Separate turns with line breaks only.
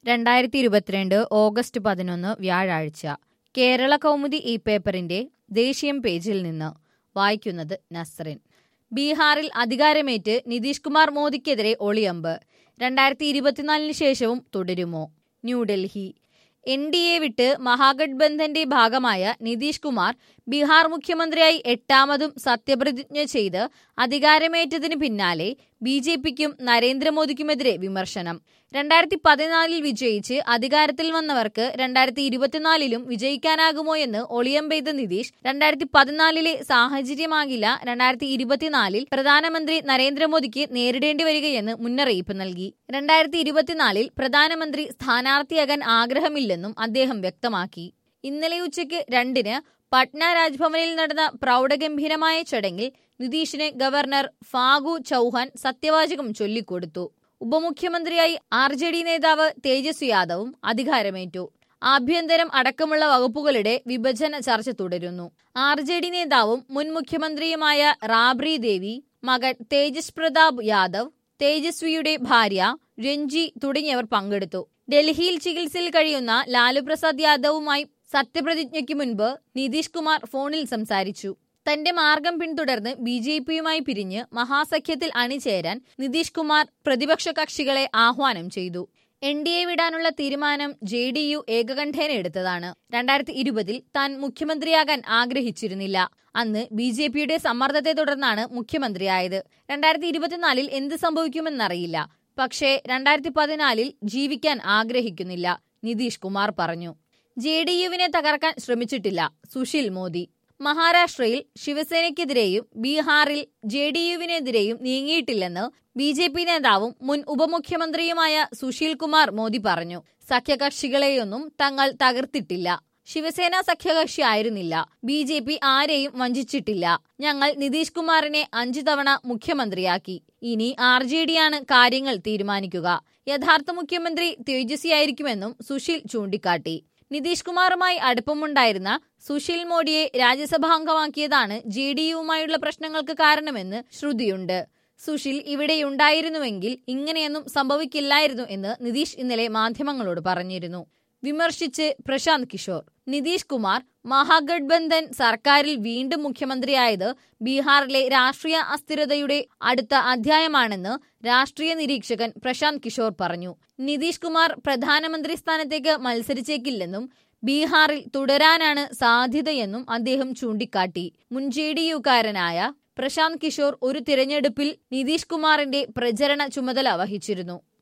രണ്ടായിരത്തി ഇരുപത്തിരണ്ട് ഓഗസ്റ്റ് പതിനൊന്ന് വ്യാഴാഴ്ച കേരള കൗമുദി ഈ പേപ്പറിന്റെ ദേശീയം പേജിൽ നിന്ന് വായിക്കുന്നത് നസ്റിൻ ബീഹാറിൽ അധികാരമേറ്റ് നിതീഷ് കുമാർ മോദിക്കെതിരെ ഒളിയമ്പ് രണ്ടായിരത്തി ഇരുപത്തിനാലിന് ശേഷവും തുടരുമോ ന്യൂഡൽഹി എൻ ഡി എ വിട്ട് മഹാഗഡ്ബന്ധന്റെ ഭാഗമായ നിതീഷ് കുമാർ ബീഹാർ മുഖ്യമന്ത്രിയായി എട്ടാമതും സത്യപ്രതിജ്ഞ ചെയ്ത് അധികാരമേറ്റതിന് പിന്നാലെ ബി ജെ പിക്കും നരേന്ദ്രമോദിക്കുമെതിരെ വിമർശനം രണ്ടായിരത്തി പതിനാലിൽ വിജയിച്ച് അധികാരത്തിൽ വന്നവർക്ക് രണ്ടായിരത്തി ഇരുപത്തിനാലിലും വിജയിക്കാനാകുമോ എന്ന് ഒളിയമ്പെയ്ത നിതീഷ് രണ്ടായിരത്തി പതിനാലിലെ സാഹചര്യമാകില്ല രണ്ടായിരത്തി ഇരുപത്തിനാലിൽ പ്രധാനമന്ത്രി നരേന്ദ്രമോദിക്ക് നേരിടേണ്ടി വരികയെന്ന് മുന്നറിയിപ്പ് നൽകി രണ്ടായിരത്തി ഇരുപത്തിനാലിൽ പ്രധാനമന്ത്രി സ്ഥാനാർത്ഥിയാകാൻ ആഗ്രഹമില്ലെന്നും അദ്ദേഹം വ്യക്തമാക്കി ഇന്നലെ ഉച്ചയ്ക്ക് രണ്ടിന് പട്ന രാജ്ഭവനിൽ നടന്ന പ്രൗഢഗംഭീരമായ ചടങ്ങിൽ നിതീഷിന് ഗവർണർ ഫാഗു ചൌഹാൻ സത്യവാചകം ചൊല്ലിക്കൊടുത്തു ഉപമുഖ്യമന്ത്രിയായി ആർ ജെ ഡി നേതാവ് തേജസ്വി യാദവും അധികാരമേറ്റു ആഭ്യന്തരം അടക്കമുള്ള വകുപ്പുകളുടെ വിഭജന ചർച്ച തുടരുന്നു ആർ ജെ ഡി നേതാവും മുൻ മുഖ്യമന്ത്രിയുമായ റാബ്രി ദേവി മകൻ തേജസ് പ്രതാപ് യാദവ് തേജസ്വിയുടെ ഭാര്യ രഞ്ജി തുടങ്ങിയവർ പങ്കെടുത്തു ഡൽഹിയിൽ ചികിത്സയിൽ കഴിയുന്ന ലാലു പ്രസാദ് യാദവുമായി സത്യപ്രതിജ്ഞയ്ക്ക് മുൻപ് നിതീഷ് കുമാർ ഫോണിൽ സംസാരിച്ചു തന്റെ മാർഗം പിന്തുടർന്ന് ബി ജെ പിയുമായി പിരിഞ്ഞ് മഹാസഖ്യത്തിൽ അണിചേരാൻ നിതീഷ് കുമാർ പ്രതിപക്ഷ കക്ഷികളെ ആഹ്വാനം ചെയ്തു എൻ ഡി എ വിടാനുള്ള തീരുമാനം ജെ ഡി യു ഏകകണ്ഠേന എടുത്തതാണ് രണ്ടായിരത്തി ഇരുപതിൽ താൻ മുഖ്യമന്ത്രിയാകാൻ ആഗ്രഹിച്ചിരുന്നില്ല അന്ന് ബി ജെ പിയുടെ സമ്മർദ്ദത്തെ തുടർന്നാണ് മുഖ്യമന്ത്രിയായത് രണ്ടായിരത്തി ഇരുപത്തിനാലിൽ എന്ത് സംഭവിക്കുമെന്നറിയില്ല പക്ഷേ രണ്ടായിരത്തി പതിനാലിൽ ജീവിക്കാൻ ആഗ്രഹിക്കുന്നില്ല നിതീഷ് കുമാർ പറഞ്ഞു ജെ ഡി യുവിനെ തകർക്കാൻ ശ്രമിച്ചിട്ടില്ല സുശീൽ മോദി മഹാരാഷ്ട്രയിൽ ശിവസേനയ്ക്കെതിരെയും ബീഹാറിൽ ജെ ഡി യുവിനെതിരെയും നീങ്ങിയിട്ടില്ലെന്ന് ബി ജെ പി നേതാവും മുൻ ഉപമുഖ്യമന്ത്രിയുമായ സുശീൽ കുമാർ മോദി പറഞ്ഞു സഖ്യകക്ഷികളെയൊന്നും തങ്ങൾ തകർത്തിട്ടില്ല ശിവസേന സഖ്യകക്ഷി ആയിരുന്നില്ല ബി ജെ പി ആരെയും വഞ്ചിച്ചിട്ടില്ല ഞങ്ങൾ നിതീഷ് കുമാറിനെ അഞ്ചു തവണ മുഖ്യമന്ത്രിയാക്കി ഇനി ആർ ജെ ഡിയാണ് കാര്യങ്ങൾ തീരുമാനിക്കുക യഥാർത്ഥ മുഖ്യമന്ത്രി തേജസ്വിയായിരിക്കുമെന്നും സുശീൽ ചൂണ്ടിക്കാട്ടി നിതീഷ് കുമാറുമായി അടുപ്പമുണ്ടായിരുന്ന സുശീൽ മോഡിയെ രാജ്യസഭാംഗമാക്കിയതാണ് ജെ ഡി യുവുമായുള്ള പ്രശ്നങ്ങൾക്ക് കാരണമെന്ന് ശ്രുതിയുണ്ട് സുശീൽ ഇവിടെയുണ്ടായിരുന്നുവെങ്കിൽ ഇങ്ങനെയൊന്നും സംഭവിക്കില്ലായിരുന്നു എന്ന് നിതീഷ് ഇന്നലെ മാധ്യമങ്ങളോട് പറഞ്ഞിരുന്നു വിമർശിച്ച് പ്രശാന്ത് കിഷോർ നിതീഷ് കുമാർ മഹാഗഡ്ബന്ധൻ സർക്കാരിൽ വീണ്ടും മുഖ്യമന്ത്രിയായത് ബീഹാറിലെ രാഷ്ട്രീയ അസ്ഥിരതയുടെ അടുത്ത അധ്യായമാണെന്ന് രാഷ്ട്രീയ നിരീക്ഷകൻ പ്രശാന്ത് കിഷോർ പറഞ്ഞു നിതീഷ് കുമാർ പ്രധാനമന്ത്രി സ്ഥാനത്തേക്ക് മത്സരിച്ചേക്കില്ലെന്നും ബീഹാറിൽ തുടരാനാണ് സാധ്യതയെന്നും അദ്ദേഹം ചൂണ്ടിക്കാട്ടി മുൻ ജെ ഡി യുക്കാരനായ പ്രശാന്ത് കിഷോർ ഒരു തിരഞ്ഞെടുപ്പിൽ നിതീഷ് കുമാറിന്റെ പ്രചരണ ചുമതല വഹിച്ചിരുന്നു